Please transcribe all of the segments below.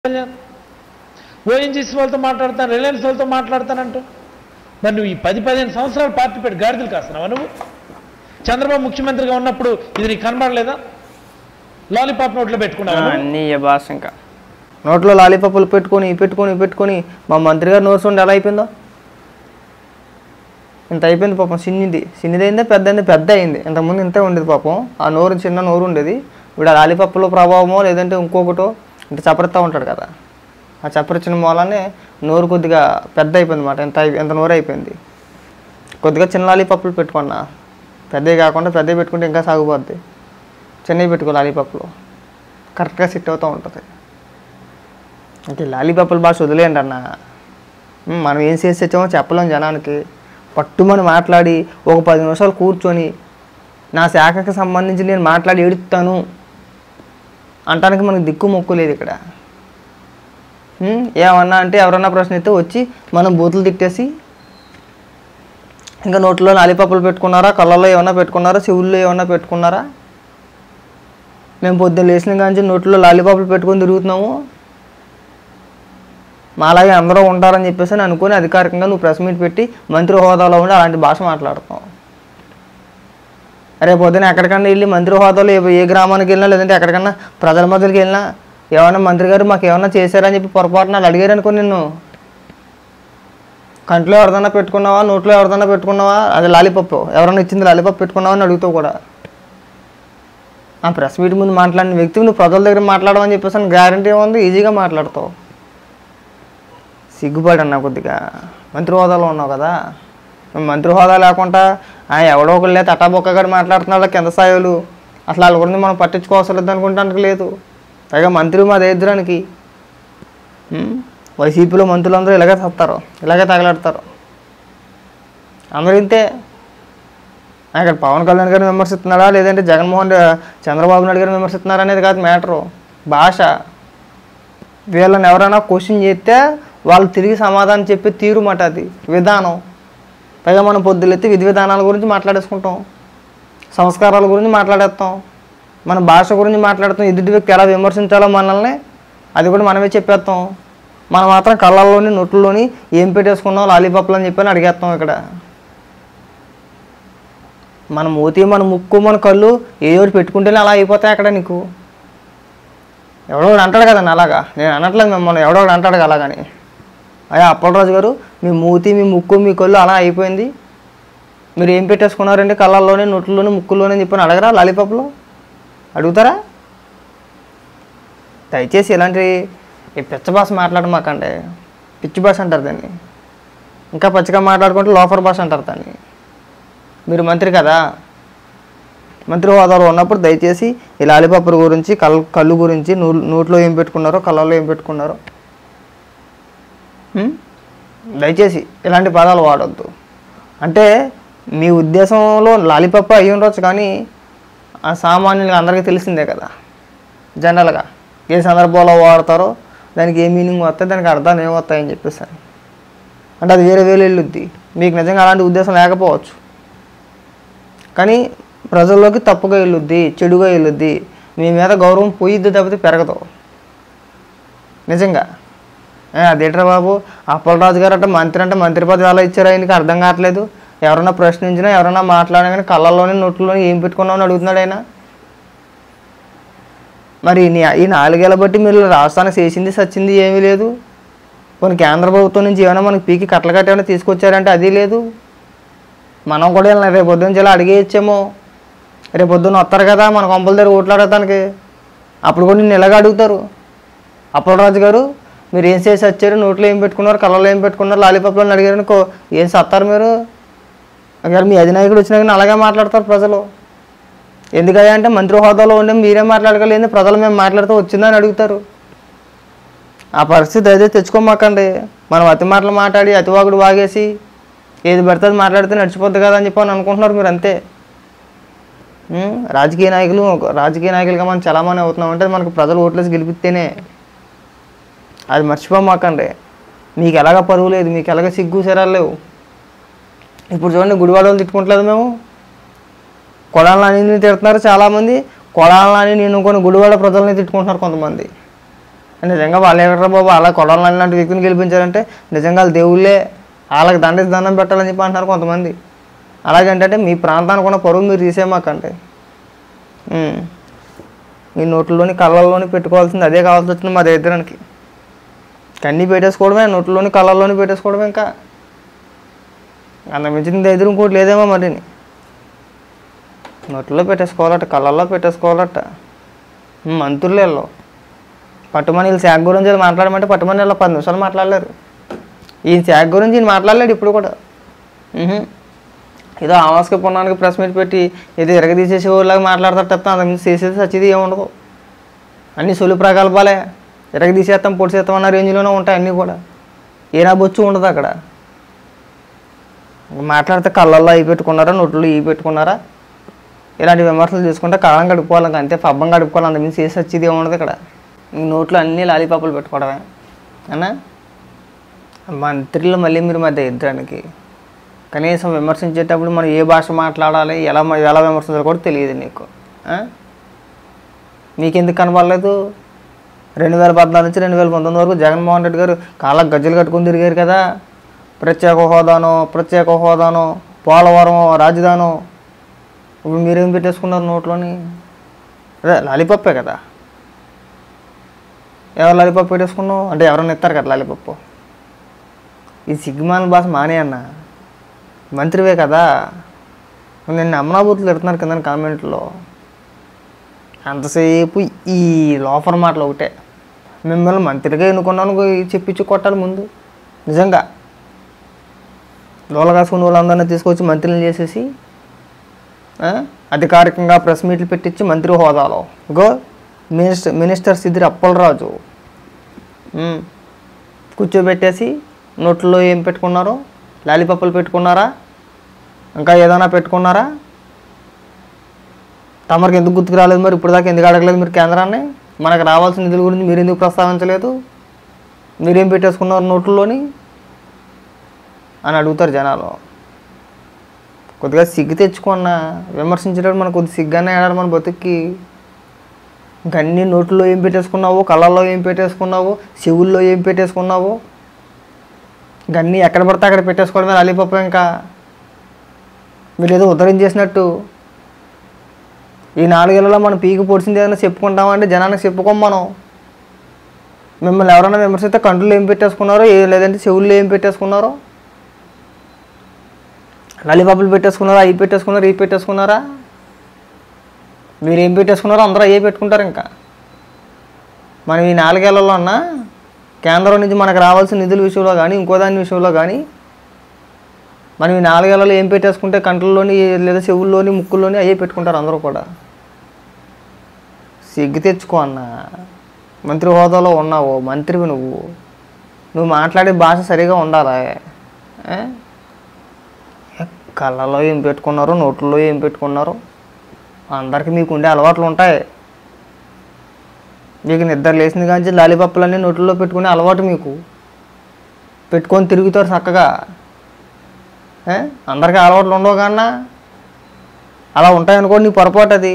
Kalyan ONGC వాళ్ళతో మాట్లాడతాను Reliance వాళ్ళతో మాట్లాడతానంటూ మరి నువ్వు ఈ పది పదిహేను సంవత్సరాలు పార్టీ పెట్టి గాడిదలు కాస్తున్నావా నువ్వు చంద్రబాబు ముఖ్యమంత్రిగా ఉన్నప్పుడు ఇది నీకు కనబడలేదా లాలీపాప్ నోట్లో పెట్టుకున్నావా నువ్వు? అన్నీ ఈ భాష ఇంకా నోట్లో లాలీపాపులు పెట్టుకొని పెట్టుకొని పెట్టుకొని మా మంత్రి గారు నోట్స్ ఉండి ఎలా అయిపోయిందో ఇంత అయిపోయింది పాపం చిన్నిది చిన్నది అయిందే పెద్ద అయింది పెద్ద అయింది ఇంతకుముందు ఇంతే ఉండేది పాపం ఆ నోరు చిన్న నోరు ఉండేది ఇప్పుడు ఆ లాలీపప్పుల ప్రభావమో లేదంటే ఇంకొకటో ఇంత చపరిస్తూ ఉంటాడు కదా ఆ చపరిచిన మూలానే నోరు కొద్దిగా పెద్ద అయిపోయింది అనమాట ఇంత అయి- ఇంత నోరు అయిపోయింది కొద్దిగా చిన్న లాలీపప్పులు పెట్టుకున్నా పెద్దవి కాకుండా పెద్దవి పెట్టుకుంటే ఇంకా సాగుపోద్ది చిన్నవి పెట్టుకో లాలీపప్పులు కరెక్ట్గా సెట్ అవుతూ ఉంటుంది అంటే లాలీపప్పుల భాష వదిలేయండి అన్న ఉమ్, మనం ఏం చేసి వచ్చామో చెప్పలేం జనానికి పట్టుమని మాట్లాడి ఒక పది నిమిషాలు కూర్చొని నా శాఖకి సంబంధించి నేను మాట్లాడి ఏడుస్తాను అంటానికి మనకు దిక్కు మొక్కు లేదు ఇక్కడ ఉమ్, ఏమన్నా అంటే ఎవరన్నా ప్రశ్న అయితే వచ్చి మనం బూతులు తిట్టేసి ఇంకా నోట్లో లాలీపప్పులు పెట్టుకున్నారా కళ్ళల్లో ఏమన్నా పెట్టుకున్నారా చెవుల్లో ఏమన్నా పెట్టుకున్నారా మేము పొద్దున్న లేచిన కాంచి నోట్లో లాలీపాపులు పెట్టుకొని తిరుగుతున్నాము మాలాగే అందరూ ఉంటారని చెప్పేసి అని అనుకుని అధికారికంగా నువ్వు ప్రెస్ మీట్ పెట్టి మంత్రి హోదాలో ఉండి అలాంటి భాష మాట్లాడుతున్నావు రేపు పొద్దున ఎక్కడికన్నా వెళ్ళి మంత్రి హోదాలో ఏ- ఏ గ్రామానికి వెళ్ళినా లేదంటే ఎక్కడికన్నా ప్రజల మధ్యకి వెళ్ళినా ఏమన్నా మంత్రి గారు మాకు ఏమన్నా చేశారని చెప్పి పొరపాటున వాళ్ళు అడిగారు అనుకో నిన్ను కంట్లో ఎవరిదన్నా పెట్టుకున్నావా నోట్లో ఎవరిదన్నా పెట్టుకున్నావా అది లాలీపప్పు ఎవరన్నా ఇచ్చింది లాలీపప్పు పెట్టుకున్నావా అని అడుగుతావు కూడా ఆ ప్రెస్ మీట్ ముందు మాట్లాడిన వ్యక్తి నువ్వు ప్రజల దగ్గర మాట్లాడమని చెప్పేసి గ్యారంటీ ఏముంది ఈజీగా మాట్లాడతావు సిగ్గుపడి అన్న కొద్దిగా మంత్రి హోదాలో ఉన్నావు కదా నువ్వు మంత్రి హోదా లేకుండా ఆ ఎవడో ఒకళ్ళే తటాబొక్కగాడు మాట్లాడుతున్నాడు కింద స్థాయిలు అసలు వాళ్ళ గురించి మనం పట్టించుకోవసరం లేదు అనుకుంటానికి లేదు పైగా మంత్రి మా దరిద్రానికి ఉమ్, వైసీపీలో మంత్రులందరూ ఇలాగే తస్తారు ఇలాగే తగలాడతారు అందరూ ఇంతే ఇక్కడ పవన్ కళ్యాణ్ గారిని విమర్శిస్తున్నాడా లేదంటే జగన్మోహన్ రె- చంద్రబాబు నాయుడు గారిని విమర్శిస్తున్నారా అనేది కాదు మ్యాటరు భాష వీళ్ళని ఎవరైనా క్వశ్చన్ చేస్తే వాళ్ళు తిరిగి సమాధానం చెప్పే తీరు మాట అది విధానం పైగా మనం పొద్దులెత్తి విధి విధానాల గురించి మాట్లాడేసుకుంటాం సంస్కారాల గురించి మాట్లాడేస్తాం మన భాష గురించి మాట్లాడతాం ఎదుటి వ్యక్తి ఎలా విమర్శించాలో మనల్ని అది కూడా మనమే చెప్పేస్తాం మనం మాత్రం కళ్ళల్లోని నొట్లలోని ఏం పెట్టేసుకున్నాం లాలీపాప్లు అని చెప్పి అని అడిగేస్తాం ఇక్కడ మన మూతి మన ముక్కు మన కళ్ళు ఏ ఒకటి పెట్టుకుంటేనే అలా అయిపోతాయి అక్కడ నీకు ఎవడో ఒకడు అంటాడు కదండి అలాగా నేను అనట్లేదు మిమ్మల్ని ఎవడో ఒకడు అంటాడు కదా అలాగని అయ్యా అప్పలరాజు గారు మీ మూతి మీ ముక్కు మీ కళ్ళు అలా అయిపోయింది మీరు ఏం పెట్టేసుకున్నారండి కళ్ళల్లోనే నొట్లలోనే ముక్కుల్లోనే అని చెప్పని అడగరా లాలీపాప్లో అడుగుతారా దయచేసి ఇలాంటి ఈ పిచ్చ భాష మాట్లాడమాకండి పిచ్చి భాష అంటారు దాన్ని ఇంకా పచ్చిగా మాట్లాడుకుంటే లోఫర్ భాష అంటారు దాన్ని మీరు మంత్రి కదా మంత్రి హోదాలో ఉన్నప్పుడు దయచేసి ఈ లాలిపప్పుల గురించి కళ్ళు కళ్ళు గురించి నూ నోట్లో ఏం పెట్టుకున్నారో కళ్ళల్లో ఏం పెట్టుకున్నారో హ్మ్? దయచేసి ఇలాంటి పదాలు వాడొద్దు అంటే మీ ఉద్దేశంలో లాలిపప్పు అయ్యి ఉండొచ్చు కానీ ఆ సామాన్యులుగా అందరికీ తెలిసిందే కదా జనరల్గా ఏ సందర్భంలో వాడతారో దానికి ఏ మీనింగ్ వస్తాయి దానికి అర్థాలు ఏం వస్తాయని చెప్పేసి అని. అంటే అది వేరే వేరే వెళ్ళుద్ది మీకు నిజంగా అలాంటి ఉద్దేశం లేకపోవచ్చు కానీ ప్రజల్లోకి తప్పుగా వెళ్ళుద్ది చెడుగా వెళ్ళుద్ది మీ మీద గౌరవం పోయిద్ది తప్పితే పెరగదు నిజంగా ఏ, అదేంట్రా బాబు అప్పలరాజు గారు అంటే మంత్రి అంటే మంత్రి పదవి ఎలా ఇచ్చారు ఆయనకి అర్థం కావట్లేదు ఎవరన్నా ప్రశ్నించినా ఎవరన్నా మాట్లాడినా కానీ కళ్ళల్లోని నోట్లోని ఏం పెట్టుకున్నావు అని అడుగుతున్నాడు ఆయన మరి నీ- ఈ నాలుగేళ్ల బట్టి మీరు రాష్ట్రానికి చేసింది సచ్చింది ఏమీ లేదు కొన్ని కేంద్ర ప్రభుత్వం నుంచి ఏమైనా మనకి పీకి కట్టలు కట్టి ఏమైనా తీసుకొచ్చారంటే అది లేదు మనం కూడా వెళ్ళిన రేపు పొద్దున్న జిల్లా అడిగేయచ్చేమో రేపు పొద్దున్న వస్తారు కదా మన కొంపల దగ్గర ఓట్లాడటానికి అప్పుడు కూడా నిన్ను ఇలాగ అడుగుతారు అప్పలరాజు గారు మీరు ఏం చేసి వచ్చారు నోట్లో ఏం పెట్టుకున్నారు కళ్ళలో ఏం పెట్టుకున్నారు లాలీపాప్లో అడిగారు అనుకో ఏం సత్తారు మీరు అక్కడ మీ అధినాయకుడు వచ్చినా కానీ అలాగే మాట్లాడతారు ప్రజలు ఎందుకయ్యా అంటే మంత్రి హోదాలో ఉండే మీరే మాట్లాడగలేదు ప్రజలు మేము మాట్లాడితే వచ్చిందని అడుగుతారు ఆ పరిస్థితి అయితే తెచ్చుకోమాకండి మనం అతి మాటలు మాట్లాడి అతివాగుడు వాగేసి ఏది పడితే అది మాట్లాడితే నడిచిపోద్ది కదా అని చెప్పి అని అనుకుంటున్నారు మీరు అంతే ఉం? రాజకీయ నాయకులు రాజకీయ నాయకులుగా మనం చలామణి అవుతున్నాం అంటే మనకు ప్రజలు ఓట్లేసి గెలిపిస్తేనే అది మర్చిపోమాకండి మీకు ఎలాగ పరువు లేదు మీకు ఎలాగ సిగ్గు శరాలు లేవు ఇప్పుడు చూడండి గుడివాడ వాళ్ళు తిట్టుకుంటలేదు మేము కొడాలని తిడుతున్నారు చాలామంది కొడాలని నేను కొన్ని గుడివాడ ప్రజల్ని తిట్టుకుంటున్నారు కొంతమంది నిజంగా వాళ్ళు ఎక్కడ బాబు అలా కొడాలి లాంటి వ్యక్తిని గెలిపించారంటే నిజంగా వాళ్ళు దేవుళ్ళే వాళ్ళకి దండేసి దండం పెట్టాలని చెప్పి అంటున్నారు కొంతమంది అలాగంటే మీ ప్రాంతానికి ఉన్న పరువు మీరు తీసేమాకంటే ఉమ్. మీ నోట్లలోని కళ్ళల్లోని పెట్టుకోవాల్సింది అదే కావాల్సి వచ్చింది మా దరిద్రానికి కన్నీ పెట్టేసుకోవడమే నోట్లోని కళ్ళల్లోని పెట్టేసుకోవడమే ఇంకా అంత మించిన దరిద్రం ఇంకోటి లేదేమో మరిని నోట్లో పెట్టేసుకోవాలట కళ్ళల్లో పెట్టేసుకోవాలట ఉమ్, మంత్రులు వీళ్ళు పట్టుమని వీళ్ళు శాఖ గురించి ఏదో మాట్లాడమంటే పట్టుమని వీళ్ళు పది నిమిషాలు మాట్లాడలేరు ఈ శాఖ గురించి ఈయన మాట్లాడలేడు ఇప్పుడు కూడా ఉహు. ఏదో ఆవాస్కి పొన్నానికి ప్రెస్ మీట్ పెట్టి ఏదో ఎరగదీసేసే వాళ్ళగా మాట్లాడతారు తప్ప అంతకుమించి చేసేది సచ్చేది ఏముండదు అన్ని సొలి ప్రకల్పాలే ఎరగదీసేస్తాం పొడిసేస్తాం అన్న రేంజ్లోనే ఉంటాయి అన్నీ కూడా ఏనా బొచ్చు ఉండదు అక్కడ మాట్లాడితే కళ్ళల్లో అవి పెట్టుకున్నారా నోట్లో ఇవి పెట్టుకున్నారా ఇలాంటి విమర్శలు చేసుకుంటే కాలం గడుపుకోవాలి ఇంకా అంతే పబ్బం గడుపుకోవాలి అంతకుమించి చేసి వచ్చేది ఏముండదు ఇక్కడ ఈ నోట్లో అన్ని లాలీపాపులు పెట్టుకోవడమే అన్నా మంత్రులు మళ్ళీ మీరు మధ్య ఇద్దరానికి కనీసం విమర్శించేటప్పుడు మనం ఏ భాష మాట్లాడాలి ఎలా మ- ఎలా విమర్శించాలో కూడా తెలియదు నీకు ఆ? మీకెందుకు కనపడలేదు రెండు వేల పద్నాలుగు నుంచి రెండు వేల పంతొమ్మిది వరకు జగన్మోహన్ రెడ్డి గారు కాళ్ళకు గజ్జలు కట్టుకుని తిరిగారు కదా ప్రత్యేక హోదానో ప్రత్యేక హోదానో పోలవరం రాజధానో ఇప్పుడు మీరేం పెట్టేసుకున్నారు నోట్లోని అదే లాలీపప్పే కదా ఎవరు లాలీపప్పు పెట్టేసుకున్నావు అంటే ఎవరైనా ఇస్తారు కదా లాలీపప్పు ఈ సిగ్గుమాల భాష మానే అన్న మంత్రివే కదా నేను అమరాబూతులు పెడుతున్నారు కింద కామెంట్లో అంతసేపు ఈ లోఫర్ మాటలు ఒకటే మిమ్మల్ని మంత్రిగా ఎన్నుకున్నాను చెప్పించి కొట్టాలి ముందు నిజంగా లోలగాసుకున్న వాళ్ళందరినీ తీసుకొచ్చి మంత్రులను చేసేసి ఆ, అధికారికంగా ప్రెస్ మీట్లు పెట్టించి మంత్రి హోదాలో go minister minister Sidiri Appalaraju um, కూర్చోబెట్టేసి నోట్లో ఏం పెట్టుకున్నారో లాలీపప్పులు పెట్టుకున్నారా ఇంకా ఏదైనా పెట్టుకున్నారా తమరికి ఎందుకు గుర్తుకు రాలేదు మరి ఇప్పుడు దాకా ఎందుకు అడగలేదు మీరు కేంద్రాన్ని మనకు రావాల్సిన నిధుల గురించి మీరు ఎందుకు ప్రస్తావించలేదు మీరేం పెట్టేసుకున్నారు నోట్లలోని అని అడుగుతారు జనాలు కొద్దిగా సిగ్గు తెచ్చుకున్న విమర్శించేటప్పుడు మనకు కొద్ది సిగ్గానే ఆడాలి మన బతుక్కి ఇంక అన్ని నోట్లో ఏం పెట్టేసుకున్నావు కళ్ళల్లో ఏం పెట్టేసుకున్నావు చెవుల్లో ఏం పెట్టేసుకున్నావు ఇంక అన్నీ ఎక్కడ పడితే అక్కడ పెట్టేసుకోవడమే లాలీపప్పు ఇంకా మీరు ఏదో ఉద్ధరణ చేసినట్టు ఈ నాలుగేళ్లలో మనం పీకి పొడిచింది ఏదైనా చెప్పుకుంటామంటే జనానికి చెప్పుకోం మనం మిమ్మల్ని ఎవరైనా విమర్శిస్తే కంట్లో ఏం పెట్టేసుకున్నారో ఏ లేదంటే చెవుల్లో ఏం పెట్టేసుకున్నారో లాలీపాపులు పెట్టేసుకున్నారా అవి పెట్టేసుకున్నారా ఇవి పెట్టేసుకున్నారా మీరు ఏం పెట్టేసుకున్నారో అందరూ అయ్యే పెట్టుకుంటారు ఇంకా మనం ఈ నాలుగేళ్లలో అన్నా కేంద్రం నుంచి మనకు రావాల్సిన నిధుల విషయంలో కానీ ఇంకో దాని విషయంలో కానీ మనం ఈ నాలుగేళ్లలో ఏం పెట్టేసుకుంటే కంట్లలోని లేదా చెవుల్లోని ముక్కుల్లోని అయ్యే పెట్టుకుంటారు అందరూ కూడా సిగ్గు తెచ్చుకో అన్న మంత్రి హోదాలో ఉన్నావు మంత్రివి నువ్వు నువ్వు మాట్లాడే భాష సరిగా ఉండాలా ఏ? కళ్ళలో ఏం పెట్టుకున్నారో నోట్లో ఏం పెట్టుకున్నారో అందరికీ మీకు ఉండే అలవాట్లు ఉంటాయి మీకు నిద్ర లేచింది కానీ లాలీపప్పులన్నీ నోట్లో పెట్టుకునే అలవాటు మీకు పెట్టుకొని తిరుగుతారు చక్కగా ఏ? అందరికీ అలవాట్లు ఉండవు కన్నా అలా ఉంటాయనుకోండి నీ పొరపాటు అది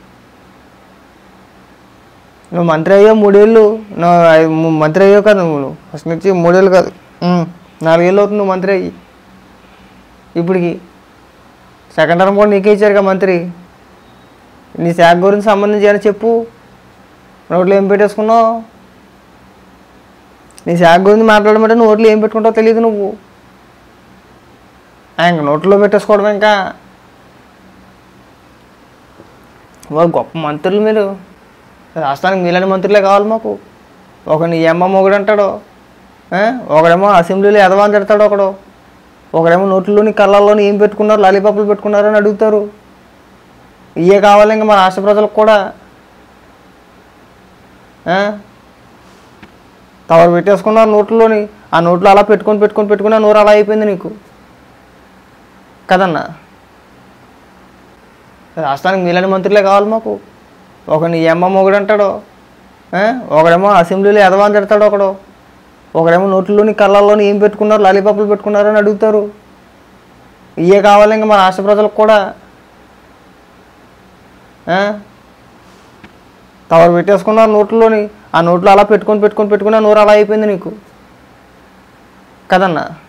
నువ్వు మంత్రి అయ్యో మూడేళ్ళు నువ్వు ఐ- ము- మంత్రి అయ్యో కదా నువ్వు ఫస్ట్ నుంచి మూడేళ్ళు కాదు ఉమ్, నాలుగేళ్ళు అవుతుంది నువ్వు మంత్రి అయ్యి ఇప్పటికి సెకండ్ టర్మ్ కూడా నీకే ఇచ్చారు కదా మంత్రి నీ శాఖ గురించి సంబంధించి ఏమైనా చెప్పు నోట్లో ఏం పెట్టేసుకున్నావు నీ శాఖ గురించి మాట్లాడమంటే నోట్లో ఏం పెట్టుకుంటావు తెలియదు నువ్వు ఆ, ఇంక నోట్లో పెట్టేసుకోవడం ఇంకా వాళ్ళు గొప్ప మంత్రులు మీరు రాష్ట్రానికి మీలాంటి మంత్రులే కావాలి మాకు ఒక నీ అమ్మ మొగుడు అంటాడు ఆ? ఒకడేమో అసెంబ్లీలో ఎదవాని తిడతాడు ఒకడు ఒకడేమో నోట్లోని కళ్ళల్లోని ఏం పెట్టుకున్నారు లాలీపాపులు పెట్టుకున్నారు అని అడుగుతారు ఇవే కావాలి ఇంకా మా రాష్ట్ర ప్రజలకు కూడా ఆ? తవరు పెట్టేసుకున్నారు నోట్లోని ఆ నోట్లో అలా పెట్టుకొని పెట్టుకొని పెట్టుకుని ఆ నోరు అలా అయిపోయింది నీకు కదన్నా రాష్ట్రానికి మీలాంటి మంత్రులే కావాలి మాకు ఒక నీ అమ్మ మొగుడు అంటాడు ఆ? ఒకడేమో అసెంబ్లీలో ఎదవాని తిడతాడు ఒకడు ఒకడేమో నోట్లోని కళ్ళల్లోని ఏం పెట్టుకున్నారు లాలీపాపులు పెట్టుకున్నారు అని అడుగుతారు ఇవే కావాలి ఇంకా మా రాష్ట్ర ప్రజలకు కూడా ఆ? తవరు పెట్టేసుకున్నారు నోట్లోని ఆ నోట్లో అలా పెట్టుకొని పెట్టుకొని పెట్టుకుని ఆ నోరు అలా అయిపోయింది నీకు కదన్నా